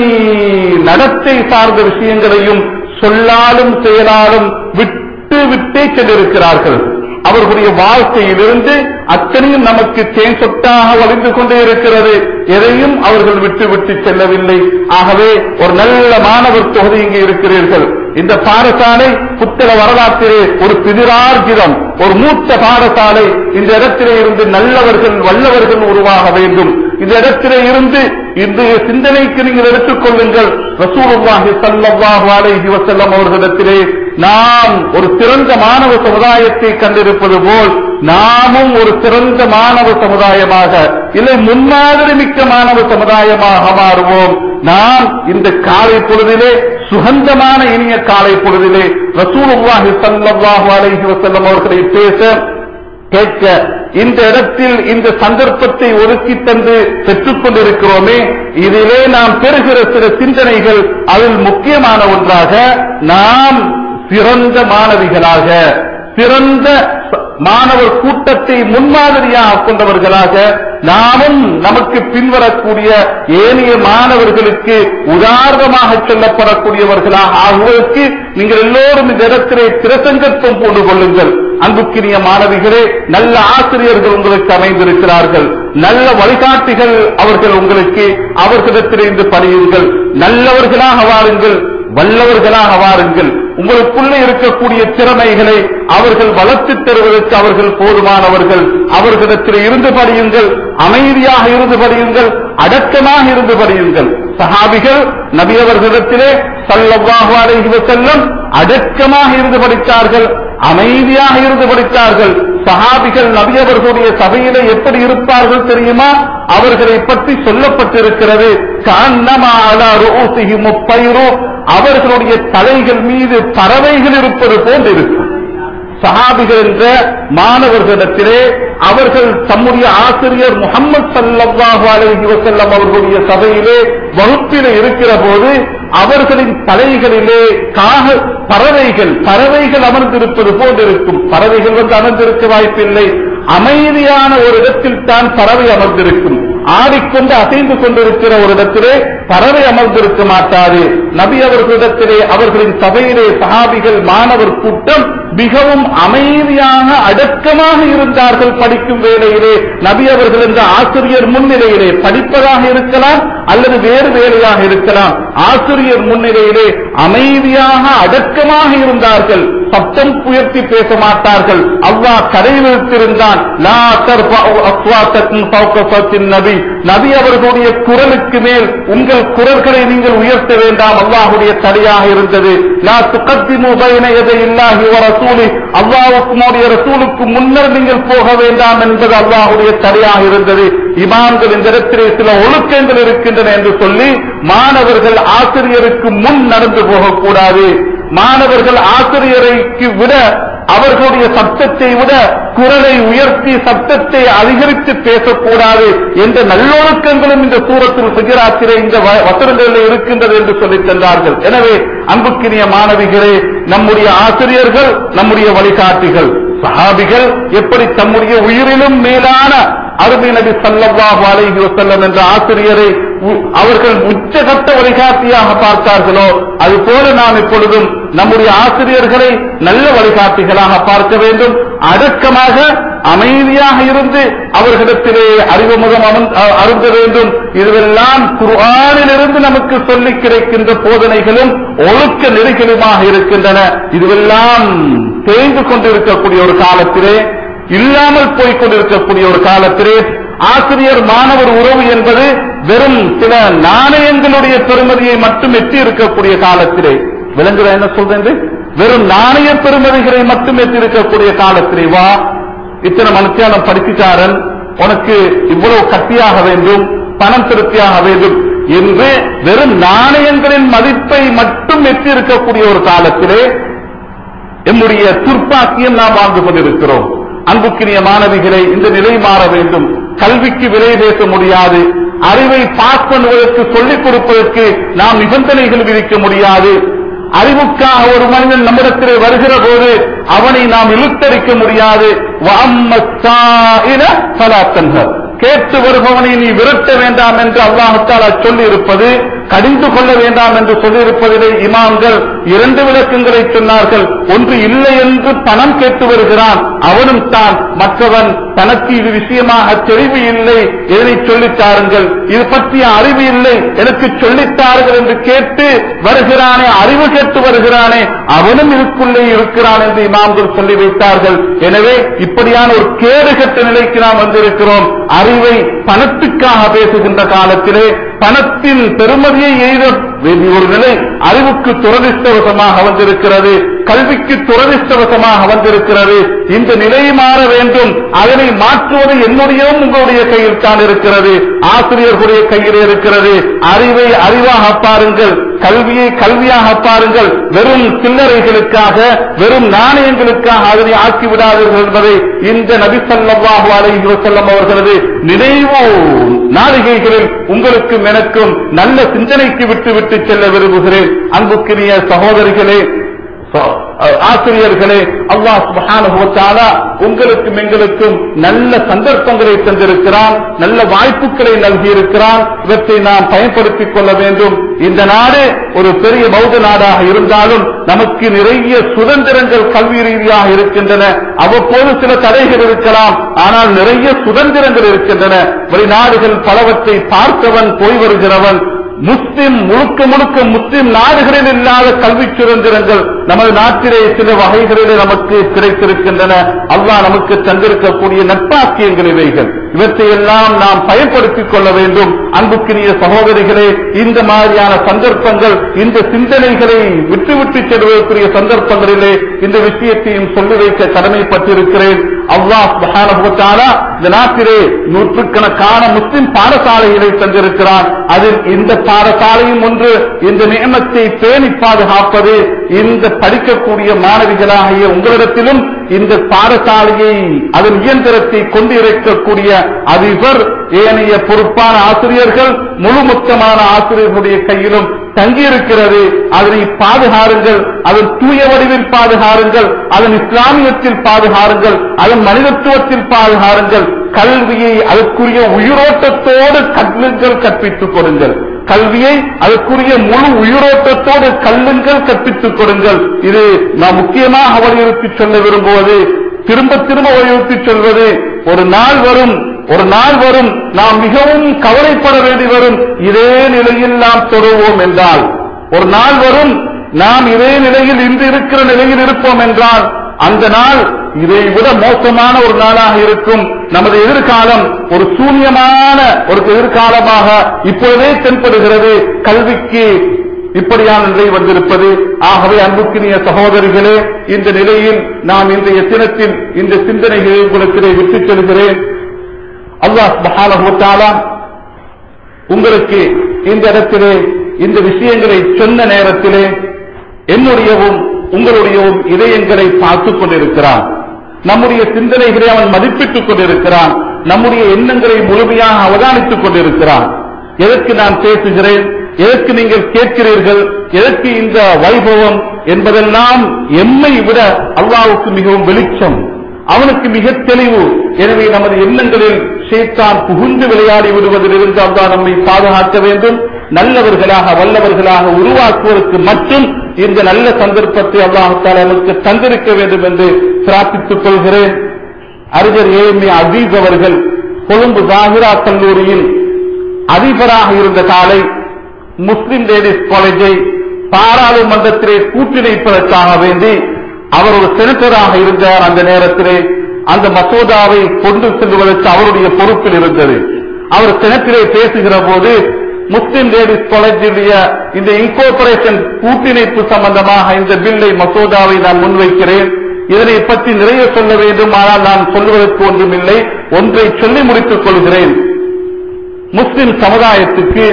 நடத்தை சார்ந்த விஷயங்களையும் சொல்லாலும் செயலாலும் விட்டு விட்டே சென்றிருக்கிறார்கள் அவர்களுடைய வாழ்க்கையிலிருந்து அத்தனையும் நமக்கு தேன் சொட்டாக வலிந்து கொண்டே இருக்கிறது எதையும் அவர்கள் விட்டு விட்டு செல்லவில்லை ஆகவே ஒரு நல்ல மாணவர் தொகுதி இங்கே இருக்கிறீர்கள் இந்த பாடசாலை புத்தக வரலாற்றிலே ஒரு பிதிரார்ஜிதம் ஒரு மூத்த பாடசாலை இந்த இடத்திலே இருந்து நல்லவர்கள் வல்லவர்கள் உருவாக வேண்டும் இந்த இடத்திலே இருந்து இன்றைய சிந்தனைக்கு நீங்கள் எடுத்துக் கொள்ளுங்கள் ரசூலுல்லாஹி ஸல்லல்லாஹு அலைஹி வஸல்லம் அவர்களிடத்திலே நாம் ஒரு சிறந்த மாணவ சமுதாயத்தை கண்டிருப்பது போல் நாமும் ஒரு சிறந்த மாணவ சமுதாயமாக இல்லை முன்மாதிரி மிக்க மாணவ சமுதாயமாக மாறுவோம் நாம் இந்த காலை பொழுதிலே சுகந்தமான இனிய காலை பொழுதிலே ரசூலுல்லாஹி ஸல்லல்லாஹு அலைஹி வஸல்லம் அவர்களை பேச கேட்க இந்த இடத்தில் இந்த சந்தர்ப்பத்தை ஒதுக்கி தந்து பெற்றுக் கொண்டிருக்கிறோமே இதிலே நாம் பெறுகிற சில சிந்தனைகள் அதில் முக்கியமான ஒன்றாக நாம் சிறந்த மாணவிகளாக சிறந்த மாணவர் கூட்டத்தை முன்மாதிரியாக கொண்டவர்களாக நாமும் நமக்கு பின்வரக்கூடிய ஏனைய மாணவர்களுக்கு உதாரணமாக சொல்லப்படக்கூடியவர்களாக ஆகுவதற்கு நீங்கள் எல்லோரும் இந்த இடத்திலே பிரசங்கத்துவம் போட்டு கொள்ளுங்கள் அன்புக்கினிய மாணவிகளே நல்ல ஆசிரியர்கள் உங்களுக்கு அமைந்திருக்கிறார்கள் நல்ல வழிகாட்டிகள் அவர்கள் உங்களுக்கு அவர்களிடத்திலிருந்து படியுங்கள் நல்லவர்களாக வாருங்கள் வல்லவர்களாக வாருங்கள் உங்களுக்குள்ளே இருக்கக்கூடிய திறமைகளை அவர்கள் வளர்த்து தருவதற்கு அவர்கள் போதுமானவர்கள் அவர்களிடத்தில் இருந்து படியுங்கள் அமைதியாக இருந்து படியுங்கள் அடக்கமாக இருந்து படியுங்கள் சஹாபிகள் நபி அவர்களிடத்திலே சல்லல்லாஹு அலைஹி வஸல்லம் அடக்கமாக இருந்து படித்தார்கள் அமைதியாக இருந்து படித்தார்கள் சஹாபிகள் நபி அவர்களுடைய சபையிலே எப்படி இருப்பார்கள் தெரியுமா அவர்களை பற்றி சொல்லப்பட்டிருக்கிறது கண்ணமா அலா ரூசிஹி முப்பைரு அவர்களுடைய தலைகள் மீது பறவைகள் இருப்பது போன்று இருக்கும் சஹாபிகள் என்ற மாணவர்களிடத்திலே அவர்கள் தம்முடைய ஆசிரியர் முகமது சல்லாஹு அலைஹி வஸல்லம் அவர்களுடைய சபையிலே வகுப்பிலே இருக்கிற போது அவர்களின் தலைகளிலே காக பறவைகள் பறவைகள் அமர்ந்திருப்பது போன்று இருக்கும் பறவைகள் வந்து அமர்ந்திருக்க வாய்ப்பில்லை அமைதியான ஒரு இடத்தில் தான் பறவை அமர்ந்திருக்கும் ஆடிக்கொண்டு அசைந்து கொண்டிருக்கிற ஒரு இடத்திலே பறவை அமர்ந்திருக்க மாட்டாது நபி அவர்களிடத்திலே அவர்களின் சபையிலே சஹாபிகள் மாணவர் கூட்டம் மிகவும் அமைதியாக அடக்கமாக இருந்தார்கள் படிக்கும் வேளையிலே நபி அவர்கள் என்ற ஆசிரியர் முன்னிலையிலே படிப்பதாக இருக்கலாம் அல்லது வேறு வேலையாக இருக்கலாம் ஆசிரியர் முன்னிலையிலே அமைதியாக அடக்கமாக இருந்தார்கள் சத்தம் உயர்த்தி பேச மாட்டார்கள் அல்லாஹ் கரை வைத்திருந்தான் லா தர்ஃபஉ அஸ்வாத்தக்கும் ஃபௌக சௌத்தின் நபி நபி அவர்களுடைய குரலுக்கு மேல் உங்கள் குரல்களை நீங்கள் உயர்த்த வேண்டாம் அல்லாஹுடைய தடையாக இருந்தது லா துகத்திமு பைன எதை இல்லாஹி வ ரசூலி அல்லாஹ்வுக்கும் அவருடைய ரசூலுக்கு முன்னர் நீங்கள் போக வேண்டாம் என்பது அல்லாஹுடைய தடையாக இருந்தது இமாம்கள் இந்த இடத்திலே சில ஒழுக்கங்கள் இருக்கின்றன என்று சொல்லி மாணவர்கள் ஆசிரியருக்கு முன் நடந்து போகக்கூடாது மாணவர்கள் ஆசிரியரைக்கு விட அவர்களுடைய சப்தத்தை விட குரலை உயர்த்தி சப்தத்தை அதிகரித்து பேசக்கூடாது என்ற நல்லொழுக்கங்களும் இந்த சூரத்தில் சுஜராத்திரே இந்த வ- வசனங்களில் இருக்கின்றது என்று சொல்லித் தந்தார்கள் எனவே அன்புக்கினிய மாணவிகளே நம்முடைய ஆசிரியர்கள் நம்முடைய வழிகாட்டிகள் சஹாபிகள் எப்படி தம்முடைய உயிரிலும் மேலான அருமை நபி ஸல்லல்லாஹு அலைஹி வஸல்லம் என்ற ஆசிரியரை உ- அவர்கள் உச்சகட்ட வழிகாட்டியாக பார்த்தார்களோ அதுபோல நாம் இப்பொழுதும் நம்முடைய ஆசிரியர்களை நல்ல வழிகாட்டிகளாக பார்க்க வேண்டும் அடக்கமாக அமைதியாக இருந்து அவர்களிடத்திலே அறிவுமுகம் அமர்ந்- அ- அருந்த வேண்டும் இதுவெல்லாம் குர்ஆனிலிருந்து நமக்கு சொல்லிக் கிடைக்கின்ற போதனைகளும் ஒழுக்க நெறிகளுமாக இருக்கின்றன இதுவெல்லாம் தேய்ந்து கொண்டிருக்கக்கூடிய ஒரு காலத்திலே இல்லாமல் போய்க் கொண்டிருக்கக்கூடிய ஒரு காலத்திலே ஆசிரியர் மாணவர் உறவு என்பது வெறும் சில நாணயங்களுடைய பெருமதியை மட்டும் எட்டி இருக்கக்கூடிய காலத்திலே விளங்குற என்ன சொல்றேன் வெறும் நாணய பெருமதிகளை மட்டும் எட்டி இருக்கக்கூடிய காலத்திலே வா இத்தனை மனுஷியானம் படிச்சுட்டாரன் உனக்கு இவ்வளவு கட்டியாக வேண்டும் பணம் திருப்தியாக வேண்டும் என்று வெறும் நாணயங்களின் மதிப்பை மட்டும் எட்டி இருக்கக்கூடிய ஒரு காலத்திலே எம்முடைய துர்ப்பாக்கியம் நாம் வாழ்ந்து கொண்டிருக்கிறோம் அன்புக்கினிய மாணவிகளை இந்த நிலை மாற வேண்டும் கல்விக்கு விலை பேச முடியாது அறிவை பாஸ் பண்ணுவதற்கு சொல்லிக் கொடுப்பதற்கு நாம் நிபந்தனைகள் விதிக்க முடியாது அறிவுக்காக ஒரு மனிதன் நம்மிடத்திலே வருகிற போது அவனை நாம் இழுத்தரிக்க முடியாது வஅம்ம ஸாயில ஃபலா தன்ஹர். கேட்டு வருபவனை நீ விரட்ட வேண்டாம் என்று அல்லாஹால சொல்லி இருப்பது கடிந்து கொள்ள வேண்டாம் என்று சொல்லியிருப்பதிலே இமாம்கள் இரண்டு விளக்கங்களை சொன்னார்கள் ஒன்று இல்லை என்று பணம் கேட்டு வருகிறான் அவனும் தான் மற்றவன் தனக்கு இது விஷயமாக தெளிவு இல்லை இதனை சொல்லித்தாருங்கள் இது பற்றிய அறிவு இல்லை எனக்கு சொல்லித்தாருங்கள் என்று கேட்டு வருகிறானே அறிவு கேட்டு வருகிறானே அவனும் இதுக்குள்ளே இருக்கிறான் என்று இமாம்கள் சொல்லி வைத்தார்கள் எனவே இப்படியான ஒரு கேடுகட்ட நிலைக்கு நாம் வந்திருக்கிறோம் அறிவை பணத்துக்காக பேசுகின்ற காலத்திலே பணத்தின் பெருமதியை எய்த வேண்டிய ஒரு நிலை அறிவுக்கு துரதிருஷ்டவசமாக வந்திருக்கிறது கல்விக்கு துரதிருஷ்டவசமாக வந்திருக்கிறது இந்த நிலை மாற வேண்டும் அதனை மாற்றுவது என்னுடையவும் உங்களுடைய கையில் தான் இருக்கிறது ஆசிரியர்களுடைய கையில் இருக்கிறது அறிவை அறிவாக பாருங்கள் கல்வியை கல்வியாக பாருங்கள் வெறும் சில்லறைகளுக்காக வெறும் நாணயங்களுக்காக அதனை ஆக்கிவிடாதீர்கள் என்பதை இந்த நபி ஸல்லல்லாஹு அலைஹி வஸல்லம் அவர்களது நினைவு நாளிகைகளில் உங்களுக்கும் எனக்கும் நல்ல சிந்தனைக்கு விட்டு விட்டு செல்ல விரும்புகிறேன் அன்புக்கினிய சகோதரிகளே ச- ஆசிரியர்களே அல்லாஹ் சுப்ஹானஹு வ தஆலா உங்களுக்கும் எங்களுக்கும் நல்ல சந்தர்ப்பங்களை தந்திருக்கிறான் நல்ல வாய்ப்புகளை நல்கியிருக்கிறான் இவற்றை நாம் பயன்படுத்திக் கொள்ள வேண்டும் இந்த நாடு ஒரு பெரிய பௌத்த நாடாக இருந்தாலும் நமக்கு நிறைய சுதந்திரங்கள் கல்வி ரீதியாக இருக்கின்றன அவ்வப்போது சில தடைகள் இருக்கலாம் ஆனால் நிறைய சுதந்திரங்கள் இருக்கின்றன வெளிநாடுகள் பலவற்றை பார்த்தவன் போய் வருகிறவன் முஸ்லிம் முழுக்க முழுக்க முஸ்லிம் நாடுகளில் இல்லாத கல்வி சுதந்திரங்கள் நமது நாட்டிலே சில வகைகளிலே நமக்கு கிடைத்திருக்கின்றன அல்லாஹ் நமக்கு தந்திருக்கக்கூடிய நட்பாக்கியங்கள் இவைகள் இவற்றை எல்லாம் நாம் பயன்படுத்திக் கொள்ள வேண்டும் அன்புக்கினிய சகோதரிகளே இந்த மாதிரியான சந்தர்ப்பங்கள் இந்த சிந்தனைகளை விட்டுவிட்டு செல்வதற்குரிய சந்தர்ப்பங்களிலே இந்த விஷயத்தையும் சொல்லி வைக்க கடமைப்பட்டிருக்கிறேன் அல்லாஹ் சுப்ஹானஹு வ தஆலா இந்த நாட்டிலே நூற்றுக்கணக்கான முஸ்லிம் பாடசாலைகளை தந்திருக்கிறான் அதில் இந்த பாடசாலையும் ஒன்று இந்த நியமத்தை பேணி பாதுகாப்பது இந்த படிக்கக்கூடிய மாணவிகளாகிய உங்களிடத்திலும் இந்த பாடசாலையை அதன் இயந்திரத்தை கொண்டு இருக்கக்கூடிய அதிபர் ஏனைய பொறுப்பான ஆசிரியர்கள் முழு மொத்தமான ஆசிரியர்களுடைய கையிலும் தங்கியிருக்கிறது அதனை பாதுகாருங்கள் அதன் தூய வடிவில் பாதுகாருங்கள் அதன் இஸ்லாமியத்தில் பாதுகாருங்கள் அதன் மனிதத்துவத்தில் பாதுகாருங்கள் கல்வியை அதற்குரிய உயிரோட்டத்தோடு கல்லுங்கள் கற்பித்துக் கொடுங்கள் கல்வியை அதற்குரிய முழு உயிரோட்டத்தோடு கல்லுங்கள் கற்பித்துக் கொடுங்கள் இது நாம் முக்கியமாக வலியுறுத்தி சொல்ல விரும்புவது திரும்ப திரும்ப வலியுறுத்தி சொல்வது ஒரு நாள் வரும் ஒரு நாள் வரும் நாம் மிகவும் கவலைப்பட வேண்டி வரும் இதே நிலையில் நாம் தொடருவோம் என்றால் ஒரு நாள் வரும் நாம் இதே நிலையில் இன்று இருக்கிற நிலையில் இருப்போம் என்றால் அந்த நாள் இதை விட மோசமான ஒரு நாளாக இருக்கும் நமது எதிர்காலம் ஒரு சூன்யமான ஒரு எதிர்காலமாக இப்பொழுதே தென்படுகிறது கல்விக்கு இப்படியான நிலை வந்திருப்பது ஆகவே அன்புக்கினிய சகோதரிகளே இந்த நிலையில் நாம் இன்றைய தினத்தில் இந்த சிந்தனைகளை உங்களுக்கு விட்டுச் செல்கிறேன் அல்லாஹ் சுப்ஹானஹு வ தஆலா உங்களுக்கு இந்த இடத்திலே இந்த விஷயங்களை சொன்ன நேரத்திலே என்னுடையவும் உங்களுடையவும் இதயங்களை பார்த்துக் கொண்டிருக்கிறான் நம்முடைய சிந்தனைகளை அவன் மதிப்பிட்டுக் கொண்டிருக்கிறான் நம்முடைய எண்ணங்களை முழுமையாக அவதானித்துக் கொண்டிருக்கிறான் எதற்கு நான் பேசுகிறேன் எதற்கு நீங்கள் கேட்கிறீர்கள் எதற்கு இந்த வைபவம் என்பதெல்லாம் எம்மை விட அல்லாவுக்கு மிகவும் வெளிச்சம் அவனுக்கு மிக தெளிவு எனவே நமது எண்ணங்களில் ஷேத்தான் புகுந்து விளையாடி விடுவதிலிருந்து அல்லா நம்மை பாதுகாக்க வேண்டும் நல்லவர்களாக வல்லவர்களாக உருவாக்குவதற்கு மட்டும் இந்த நல்ல சந்தர்ப்பத்தை அல்லாஹால நமக்கு தந்திருக்க வேண்டும் என்று பிரார்த்தித்துக் கொள்கிறேன் அறிஞர் ஏஎம்ஏ அசீஸ் அவர்கள் கொழும்பு ஜாகிரா கல்லூரியில் அதிபராக இருந்த காலை முஸ்லிம் லேடிஸ் காலேஜை பாராளுமன்றத்திலே கூட்டிணைப்பதற்காக வேண்டி அவர் ஒரு செனட்டராக இருந்தார் அந்த நேரத்திலே அந்த மசோதாவை கொண்டு செல்வதற்கு அவருடைய பொறுப்பில் இருந்தது அவர் செனட்டிலே பேசுகிற போது முஸ்லிம் லேடிஸ் காலேஜுடைய இந்த இன்கோபரேஷன் கூட்டிணைப்பு சம்பந்தமாக இந்த பில்லை மசோதாவை நான் முன்வைக்கிறேன் இதனை பற்றி நிறைய சொல்ல வேண்டும் ஆனால் நான் சொல்லுவதற்கு ஒன்றுமில்லை ஒன்றை சொல்லி முடித்துக் கொள்கிறேன் முஸ்லிம் சமுதாயத்துக்கு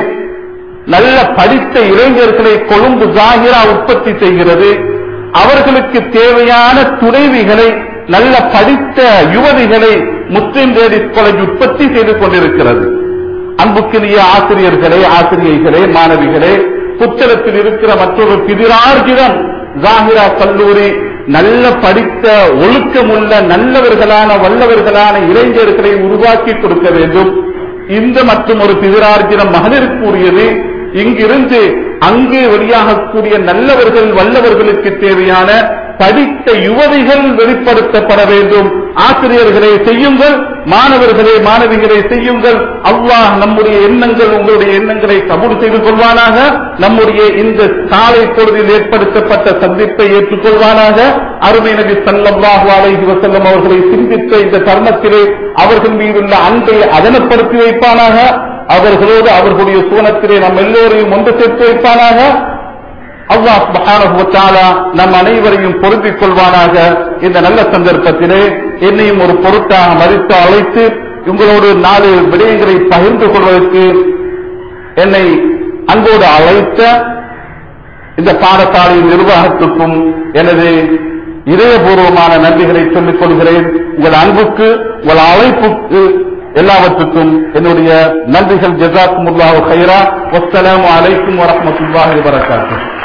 நல்ல படித்த இளைஞர்களை கொழும்பு ஜாகிரா உற்பத்தி செய்கிறது அவர்களுக்கு தேவையான துணைவிகளை நல்ல படித்த யுவதிகளை முஸ்லிம் லேடிஸ் காலேஜ் உற்பத்தி செய்து கொண்டிருக்கிறது அன்புக்கினிய ஆசிரியர்களே ஆசிரியைகளே மாணவிகளே புத்தகத்தில் இருக்கிற மற்றொரு பிதிரார்ஜிதம் ஜாகிரா கல்லூரி நல்ல படித்த ஒழுக்கமுள்ள நல்லவர்களான வல்லவர்களான இளைஞர்களை உருவாக்கி கொடுக்க வேண்டும் இந்த மற்றும் ஒரு பிதிரார்ஜினம் மகளிருக்கு உரியது இங்கிருந்து அங்கே வெளியாகக்கூடிய நல்லவர்கள் வல்லவர்களுக்கு தேவையான படித்த யுவதிகள் வெளிப்படுத்தப்பட வேண்டும் ஆசிரியர்களை செய்யுங்கள் மாணவர்களே மாணவிகளை செய்யுங்கள் அல்லாஹ் நம்முடைய எண்ணங்கள் உங்களுடைய எண்ணங்களை கபூல் செய்து கொள்வானாக நம்முடைய இந்த காலை பொழுதில் ஏற்படுத்தப்பட்ட சந்திப்பை ஏற்றுக்கொள்வானாக அருமை நபி சல்லல்லாஹு அலைஹி வஸல்லம் அவர்களை சிந்தித்த இந்த தருணத்திலே அவர்கள் மீதுள்ள அன்பை அதனப்படுத்தி வைப்பானாக அவர்களோடு அவர்களுடைய சூனத்திலே நம் எல்லோரையும் ஒன்று சேர்த்து வைப்பானாக அல்லாஹ் சுப்ஹானஹு வ தஆலா நம் அனைவரையும் பொருந்திக் கொள்வானாக இந்த நல்ல சந்தர்ப்பத்திலே என்னையும் ஒரு பொருட்டாக மதித்து அழைத்து உங்களோடு நாலு விடயங்களை பகிர்ந்து கொள்வதற்கு என்னை அன்போடு அழைத்த இந்த பாடசாலையின் நிர்வாகத்துக்கும் எனது இதயபூர்வமான நன்றிகளை சொல்லிக் கொள்கிறேன் உங்கள் அன்புக்கு உங்கள் அழைப்புக்கு எல்லாவற்றுக்கும் என்னுடைய நன்றிகள் ஜசாக்கும் உல்லாஹு ஹைரா வஸ்ஸலாமு அலைக்கும் வரஹ்மத்துல்லாஹி வபரகாத்துஹு